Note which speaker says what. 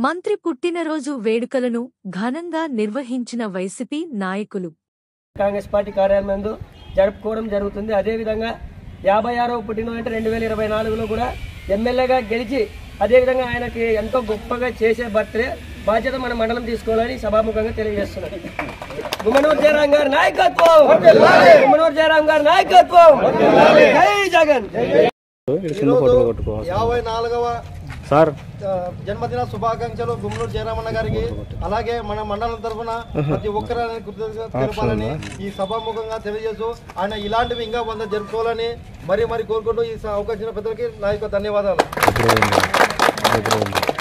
Speaker 1: మంత్రి పుట్టినరోజు వేడుకలను ఘనంగా నిర్వహించిన వైసీపీ నాయకులు
Speaker 2: కాంగ్రెస్ పార్టీ కార్యాలయం నందు జరుపుకోవడం జరుగుతుంది అదేవిధంగా యాభై ఆరవ పుట్టినరోజు అంటే రెండు వేల ఇరవై నాలుగులో కూడా ఎమ్మెల్యేగా గెలిచి అదేవిధంగా ఆయనకి ఎంతో గొప్పగా చేసే బర్త్డే బాధ్యత మన మండలం తీసుకోవాలని సభాముఖంగా తెలియజేస్తున్నారు గుమ్మనూరు జయరాం గారి నాయకత్వం గుమ్మనూరు జయరాం గారి నాయకత్వం జై జగన్
Speaker 3: యాభై నాలుగవ
Speaker 4: సార్
Speaker 3: ఆ, జన్మదిన శుభాకాంక్షలు గుమ్మనూరు జయరామన్న గారికి అలాగే మన మండలం తరఫున ప్రతి ఒక్కరిని కృతజ్ఞత తెలపాలని ఈ సభాముఖంగా తెలియజేస్తూ ఆయన ఇలాంటివి ఇంకా వంద జరుపుకోవాలని మరీ మరీ కోరుకుంటూ ఈ స- అవకాశం ఇచ్చిన పెద్దలకి నా యొక్క ధన్యవాదాలు
Speaker 4: దగ్గర ఉంది దగ్గర ఉంది